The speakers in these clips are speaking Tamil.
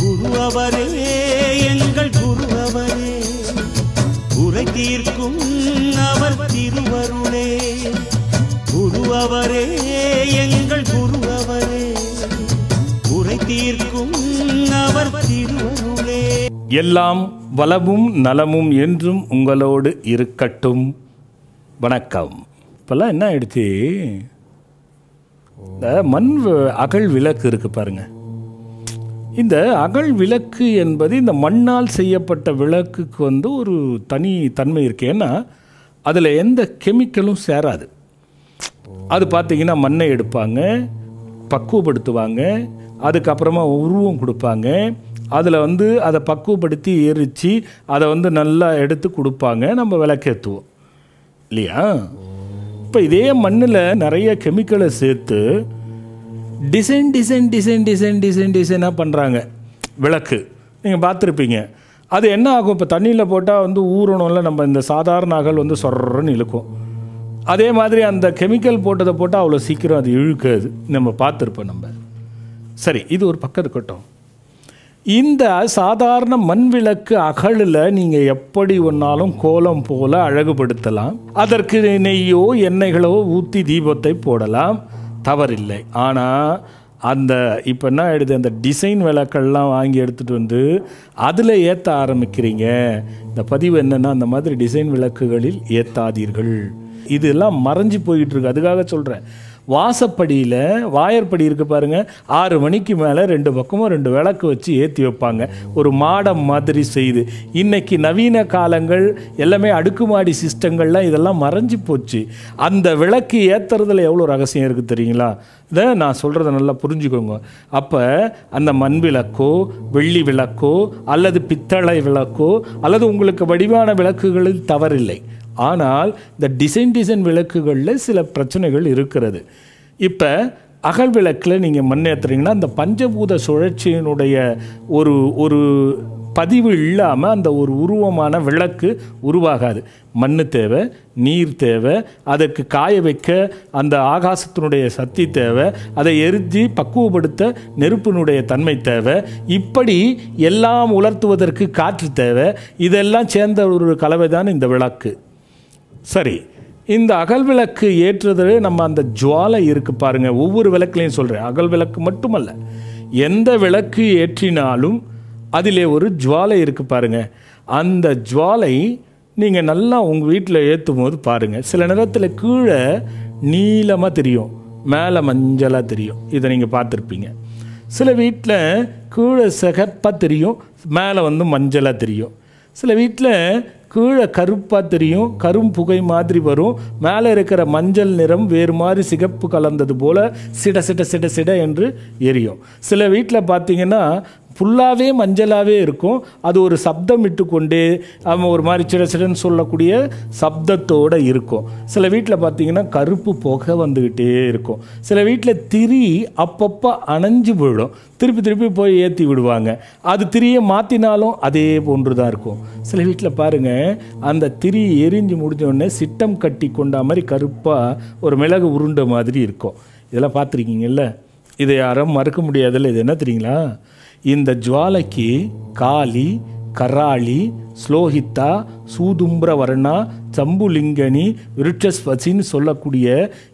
குருவவரே எங்கள் குருவவரே குறை தீர்க்கும் அவர் திருவருளே குருவவரே எங்கள் குருவவரே குறை தீர்க்கும் அவர் திருவருளே எல்லாம் வளமும் நலமும் என்றும் உங்களோடு இருக்கட்டும் வணக்கம் இப்போல்லாம் என்ன ஆயிடுச்சு இந்த மண் வ- அகல் விளக்கு இருக்கு பாருங்க இந்த அகல் விளக்கு என்பது இந்த மண்ணால் செய்யப்பட்ட விளக்குக்கு வந்து ஒரு தனி தன்மை இருக்கு ஏன்னா அதில் எந்த கெமிக்கலும் சேராது அது பார்த்தீங்கன்னா மண்ணை எடுப்பாங்க பக்குவப்படுத்துவாங்க அதுக்கப்புறமா உருவம் கொடுப்பாங்க அதில் வந்து அதை பக்குவப்படுத்தி எரித்து அதை வந்து நல்லா எடுத்து கொடுப்பாங்க நம்ம விளக்கேற்றுவோம் இல்லையா இப்போ இதே மண்ணில் நிறைய கெமிக்கலை சேர்த்து design design design design design டிசைனாக பண்ணுறாங்க விளக்கு நீங்கள் பார்த்துருப்பீங்க அது என்ன ஆகும் இப்போ தண்ணியில் போட்டால் வந்து ஊறணும்ல நம்ம இந்த சாதாரண அகல் வந்து சொர்றன்னு இழுக்கும் அதே மாதிரி அந்த கெமிக்கல் போட்டதை போட்டால் அவ்வளோ சீக்கிரம் அது இழுக்காது நம்ம பார்த்துருப்போம் நம்ம சரி இது ஒரு பக்கம் இருக்கட்டும் இந்த சாதாரண மண் விளக்கு அகலில் நீங்கள் எப்படி ஒன்றாலும் கோலம் போல அழகுபடுத்தலாம் அதற்கு நெய்யோ எண்ணெய்களோ ஊற்றி தீபத்தை போடலாம் தவறில்லை ஆனால் அந்த இப்போ என்ன ஆயிடுது அந்த டிசைன் விளக்கெல்லாம் வாங்கி எடுத்துகிட்டு வந்து அதில் ஏற்ற ஆரம்பிக்கிறீங்க இந்த பதிவு என்னென்னா அந்த மாதிரி டிசைன் விளக்குகளில் ஏற்றாதீர்கள் இதெல்லாம் மறைஞ்சு போயிட்டு இருக்கு அதுக்காக சொல்கிறேன் வாசப்படியில் வாயற்படி இருக்கு பாருங்க ஆறு மணிக்கு மேலே ரெண்டு பக்கமும் ரெண்டு விளக்கு வச்சு ஏற்றி வைப்பாங்க ஒரு மாடம் மாதிரி செய்து இன்னைக்கு நவீன காலங்கள் எல்லாமே அடுக்குமாடி சிஸ்டங்கள்லாம் இதெல்லாம் மறைஞ்சு போச்சு அந்த விளக்கு ஏற்றுறதுல எவ்வளோ ரகசியம் இருக்குது தெரியுங்களா இதை நான் சொல்கிறத நல்லா புரிஞ்சுக்கோங்க அப்போ அந்த மண் விளக்கோ வெள்ளி விளக்கோ அல்லது பித்தளை விளக்கோ அல்லது உங்களுக்கு வடிவான விளக்குகளில் தவறில்லை ஆனால் இந்த டிசைன் டிசைன் விளக்குகளில் சில பிரச்சனைகள் இருக்கிறது இப்போ அகல் விளக்கில் நீங்கள் மண்ணேற்றுறீங்கன்னா அந்த பஞ்சபூத சுழற்சியினுடைய ஒரு ஒரு பதிவு இல்லாமல் அந்த ஒரு உருவமான விளக்கு உருவாகாது மண் தேவை நீர் தேவை அதற்கு காய வைக்க அந்த ஆகாசத்தினுடைய சக்தி தேவை அதை எரிஞ்சு பக்குவப்படுத்த நெருப்பினுடைய தன்மை தேவை இப்படி எல்லாம் உலர்த்துவதற்கு காற்று தேவை இதெல்லாம் சேர்ந்த ஒரு கலவை தான் இந்த விளக்கு சரி இந்த அகல் விளக்கு ஏற்றுறது நம்ம அந்த ஜுவாலை இருக்கு பாருங்க ஒவ்வொரு விளக்குலையும் சொல்கிறேன் அகல் விளக்கு மட்டுமல்ல எந்த விளக்கு ஏற்றினாலும் அதிலே ஒரு ஜுவாலை இருக்கு பாருங்க அந்த ஜுவாலை நீங்கள் நல்லா உங்கள் வீட்டில் ஏற்றும் போது பாருங்கள் சில நேரத்தில் கீழே நீளமாக தெரியும் மேலே மஞ்சளாக தெரியும் இதை நீங்கள் பார்த்துருப்பீங்க சில வீட்டில் கீழே சிகப்பாக தெரியும் மேலே வந்து மஞ்சளாக தெரியும் சில வீட்டில் கீழே கருப்பாக தெரியும் கரும் புகை மாதிரி வரும் மேலே இருக்கிற மஞ்சள் நிறம் வேறு மாதிரி சிகப்பு கலந்தது போல் சிட சிட சிட சிட என்று எரியும் சில வீட்டில் பார்த்தீங்கன்னா ஃபுல்லாகவே மஞ்சளாகவே இருக்கும் அது ஒரு சப்தம் இட்டு கொண்டே அவன் ஒரு மாதிரி சிட சிடன்னு சொல்லக்கூடிய சப்தத்தோடு இருக்கும் சில வீட்டில் பார்த்தீங்கன்னா கருப்பு புகை வந்துக்கிட்டே இருக்கும் சில வீட்டில் திரி அப்பப்போ அணைஞ்சு போயிடும் திருப்பி திருப்பி போய் ஏற்றி விடுவாங்க அது திரியை மாற்றினாலும் அதே போன்று தான் இருக்கும் சில வீட்டில் பாருங்கள் அந்த திரி எரிஞ்சு முடிஞ்ச உடனே சிட்டம் கட்டி கொண்ட மாதிரி கருப்பாக ஒரு மிளகு உருண்டை மாதிரி இருக்கும் இதெல்லாம் பார்த்துருக்கீங்கல்ல இதை யாரும் மறுக்க முடியாதுல்ல இது என்ன தெரியுங்களா இந்த ஜுவாலைக்கு காளி கராளி ஸ்லோஹித்தா சூதும்பிரவர்ணா சம்புலிங்கனி விருட்சஸ்வசின்னு சொல்லக்கூடிய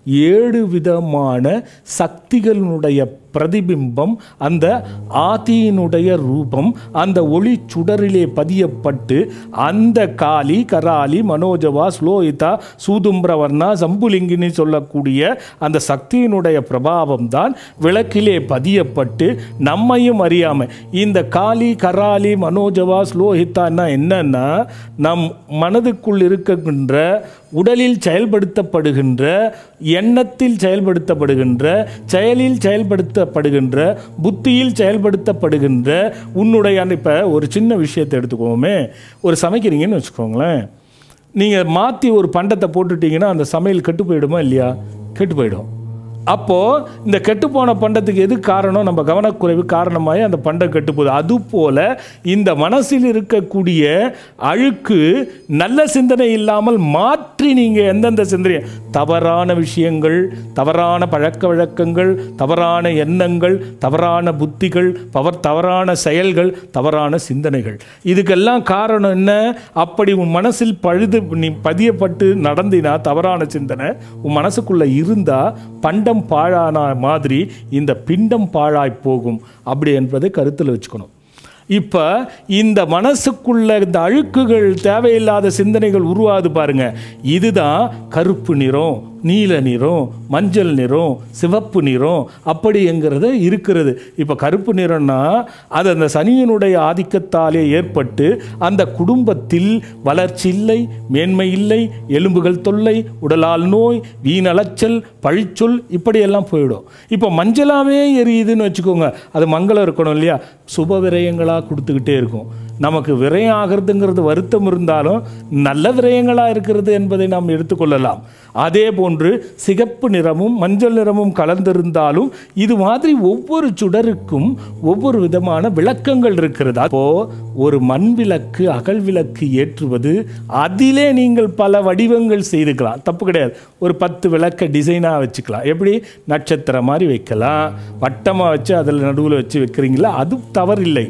ஏழு விதமான சக்திகளினுடைய பிரதிபிம்பம் அந்த ஆதியினுடைய ரூபம் அந்த ஒளி சுடரிலே பதியப்பட்டு அந்த காளி கராலி மனோஜவா ஸ்லோஹிதா சூதும்பிரவர்ணா சம்புலிங்கினி சொல்லக்கூடிய அந்த சக்தியினுடைய பிரபாவம் தான் விளக்கிலே பதியப்பட்டு நம்மையும் அறியாமல் இந்த காளி கராலி மனோஜவா ஸ்லோஹிதான்னா என்னன்னா நம் மனதுக்குள் இருக்கின்ற உடலில் செயல்படுத்தப்படுகின்ற எண்ணத்தில் செயல்படுத்தப்படுகின்ற செயலில் செயல்படுத்தப்படுகின்ற புத்தியில் செயல்படுத்தப்படுகின்ற உன்னுடைய இப்போ ஒரு சின்ன விஷயத்தை எடுத்துக்கோமே ஒரு சமைக்கிறீங்கன்னு வச்சுக்கோங்களேன் நீங்கள் மாற்றி ஒரு பண்டத்தை போட்டுட்டீங்கன்னா அந்த சமையல் கெட்டு போயிடுமா இல்லையா கெட்டு போயிடும் அப்போ இந்த கெட்டுப்போன பண்டத்துக்கு எது காரணம் நம்ம கவனக்குறைவு காரணமாகி அந்த பண்டம் கெட்டுப்போகுது அதுபோல இந்த மனசில் இருக்கக்கூடிய அழுக்கு நல்ல சிந்தனை இல்லாமல் மாற்றி நீங்கள் எந்தெந்த சிந்தனை தவறான விஷயங்கள் தவறான பழக்க வழக்கங்கள் தவறான எண்ணங்கள் தவறான புத்திகள் பவர் தவறான செயல்கள் தவறான சிந்தனைகள் இதுக்கெல்லாம் காரணம் என்ன அப்படி உன் மனசில் பழுது நீ பதியப்பட்டு நடந்தினா தவறான சிந்தனை உன் மனசுக்குள்ள இருந்தா பண்டம் பாழான மாதிரி இந்த பிண்டம் பாழாய் போகும் அப்படி என்பதை கருத்தில் வச்சுக்கணும் இப்போ இந்த மனசுக்குள்ள இந்த அழுக்குகள் தேவையில்லாத சிந்தனைகள் உருவாது பாருங்க இதுதான் கருப்பு நிறம் நீல நிறம் மஞ்சள் நிறம் சிவப்பு நிறம் அப்படிங்கிறது இருக்கிறது இப்போ கருப்பு நிறம்னா அது அந்த சனியினுடைய ஆதிக்கத்தாலே ஏற்பட்டு அந்த குடும்பத்தில் வளர்ச்சி இல்லை மேன்மை இல்லை எலும்புகள் தொல்லை உடலால் நோய் வீணலைச்சல் பழிச்சொல் இப்படியெல்லாம் போயிடும் இப்போ மஞ்சளாவே எரியுதுன்னு வச்சுக்கோங்க அது மங்களம் இருக்கணும் இல்லையா சுப விரயங்களாக கொடுத்துக்கிட்டே இருக்கும் நமக்கு விரயம் ஆகிறதுங்கிறது வருத்தம் இருந்தாலும் நல்ல விரயங்களாக இருக்கிறது என்பதை நாம் எடுத்துக்கொள்ளலாம் அதே போன்று சிகப்பு நிறமும் மஞ்சள் நிறமும் கலந்திருந்தாலும் இது மாதிரி ஒவ்வொரு சுடருக்கும் ஒவ்வொரு விதமான விளக்கங்கள் இருக்கிறது அப்போ ஒரு மண் விளக்கு அகல் விளக்கு ஏற்றுவது அதிலே நீங்கள் பல வடிவங்கள் செய்துக்கலாம் தப்பு கிடையாது ஒரு பத்து விளக்க டிசைனாக வச்சுக்கலாம் எப்படி நட்சத்திரம் மாதிரி வைக்கலாம் வட்டமாக வச்சு அதில் நடுவில் வச்சு வைக்கிறீங்களா அது தவறில்லை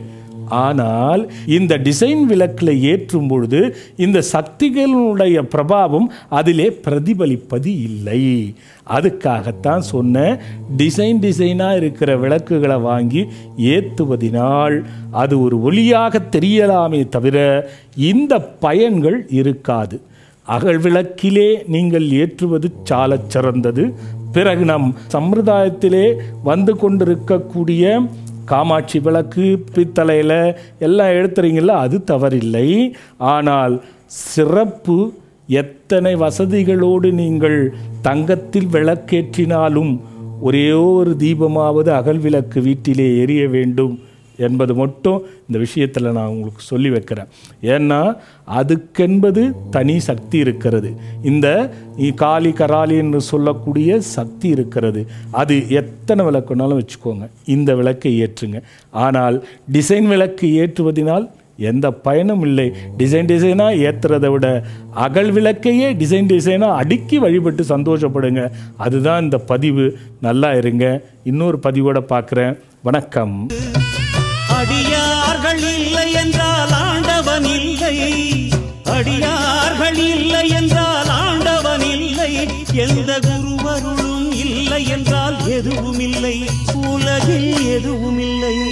ஆனால் இந்த டிசைன் விளக்கில் ஏற்றும் பொழுது இந்த சக்திகளுடைய பிரபாவம் அதிலே பிரதிபலிப்பது இல்லை அதுக்காகத்தான் சொன்ன டிசைன் டிசைனாக இருக்கிற விளக்குகளை வாங்கி ஏற்றுவதினால் அது ஒரு ஒளியாக தெரியலாமே தவிர இந்த பயன்கள் இருக்காது அகல் விளக்கிலே நீங்கள் ஏற்றுவது சாலச் சிறந்தது பிறகு நம் சம்பிரதாயத்திலே வந்து கொண்டிருக்கக்கூடிய காமாட்சி விளக்கு பித்தளையில் எல்லாம் எடுத்துறீங்களா அது தவறில்லை ஆனால் சிறப்பு எத்தனை வசதிகளோடு நீங்கள் தங்கத்தில் விளக்கேற்றினாலும் ஒரே ஒரு தீபமாவது அகல் விளக்கு வீட்டிலே எரிய வேண்டும் என்பது மட்டும் இந்த விஷயத்தில் நான் உங்களுக்கு சொல்லி வைக்கிறேன் ஏன்னா அதுக்கென்பது தனி சக்தி இருக்கிறது இந்த இ- காளி கராளி என்று சொல்லக்கூடிய சக்தி இருக்கிறது அது எத்தனை விளக்குனாலும் வச்சுக்கோங்க இந்த விளக்கை ஏற்றுங்க ஆனால் டிசைன் விளக்கு ஏற்றுவதினால் எந்த பயனும் இல்லை டிசைன் டிசைனாக ஏற்றுறதை விட அகல் விளக்கையே டிசைன் டிசைனாக அடுக்கி வழிபட்டு சந்தோஷப்படுங்க அதுதான் இந்த பதிவு நல்லா இருங்க இன்னொரு பதிவோட பார்க்குறேன் வணக்கம் அடியார்கள் இல்லை என்றால் ஆண்டவன் இல்லை அடியார்கள் இல்லை என்றால் ஆண்டவன் இல்லை எந்த குருவருளும் இல்லை என்றால் எதுவும் இல்லை உலகில் எதுவும் இல்லை